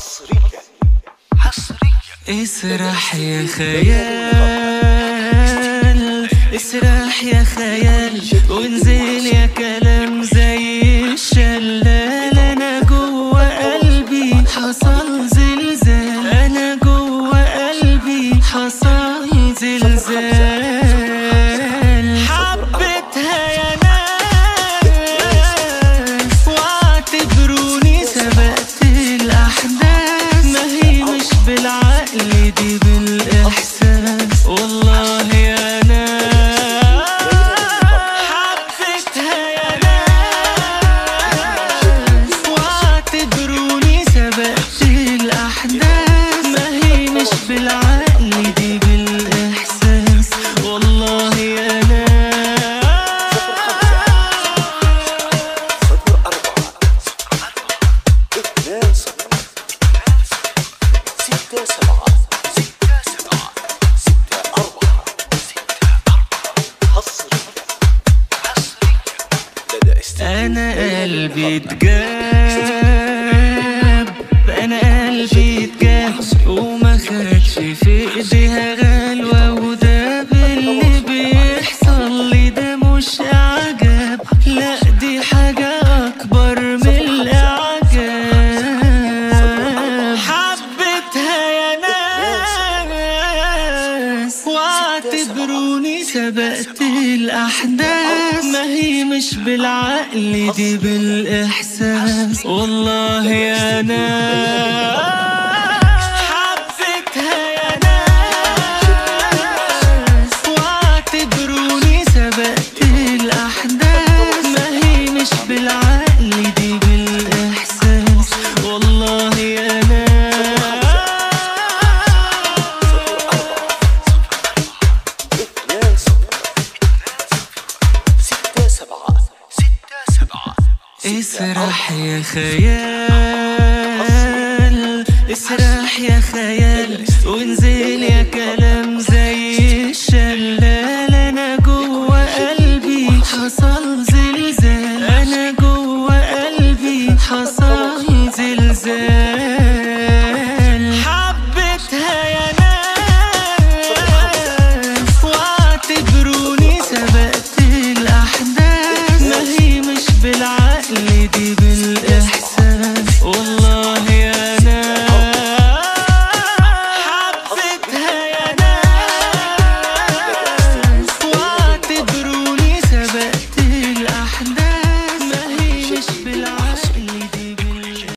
حصريا حصريا اسرح يا خيال اسرح يا خيال وانزل يا كلام زي الشلال انا جوه قلبي حصل زلزال انا جوه قلبي حصل زلزال حبيتها يا ناس واعتبروني سبقت الاحداث ما هي مش بالعقل دي بالاحساس والله يا ناس حبيتها يا ناس واعتبروني سبقت الاحداث ما هي مش بالعقل دي بالاحساس والله يا ناس صفر أربعة اثنان صفر ستة سبعة ستة سبعة ستة أربعة ستة أربعة حصريا حصريا لدى استديو انا قلبي اتجاب انا قلبي اتجاب وما خدش في ايديها غلوة وده باللي بيحصل لي ده مش اعجاب لا دي حاجة اكبر من الاعجاب حبيتها يا ناس واعتبروني سبقت الاحداث ما هي مش بالعقل دي بالاحساس والله يا ناس حبيتها يا ناس واعتبروني سبقت الاحداث ما هي مش بالعقل دي بالاحساس والله يا ناس اثنان صفر ستة سبعة ستة سبعة اسرح يا خيال اسرح يا خيال وانزل يا كلام زي الشلال انا جوه قلبي حصل زلزال انا جوه قلبي حصل زلزال